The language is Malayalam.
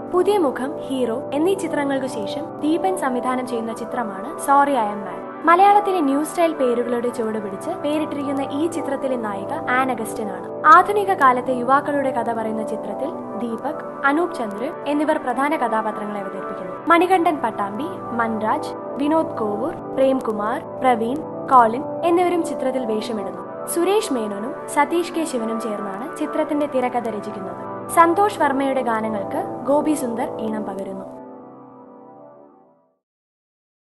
പുതിയ മുഖം ഹീറോ എന്നീ ചിത്രങ്ങൾക്കു ശേഷം ദീപൻ സംവിധാനം ചെയ്യുന്ന ചിത്രമാണ് സോറി ഐ എം മാൻ മലയാളത്തിലെ ന്യൂ സ്റ്റൈൽ പേരുകളുടെ ചുവട് പിടിച്ച് പേരിട്ടിരിക്കുന്ന ഈ ചിത്രത്തിലെ നായിക ആൻ അഗസ്റ്റിൻ ആണ് ആധുനിക കാലത്തെ യുവാക്കളുടെ കഥ പറയുന്ന ചിത്രത്തിൽ ദീപക് അനൂപ് ചന്ദ്ര എന്നിവർ പ്രധാന കഥാപാത്രങ്ങളെ അവതരിപ്പിക്കുന്നു മണികണ്ഠൻ പട്ടാമ്പി മൻരാജ് വിനോദ് കോവൂർ പ്രേംകുമാർ പ്രവീൺ കോളിൻ എന്നിവരും ചിത്രത്തിൽ വേഷമിടുന്നു സുരേഷ് മേനോനും സതീഷ് കെ ശിവനും ചേർന്നാണ് ചിത്രത്തിന്റെ തിരക്കഥ രചിക്കുന്നത് സന്തോഷ് വർമ്മയുടെ ഗാനങ്ങൾക്ക് ഗോപി സുന്ദർ ഈണം പകരുന്നു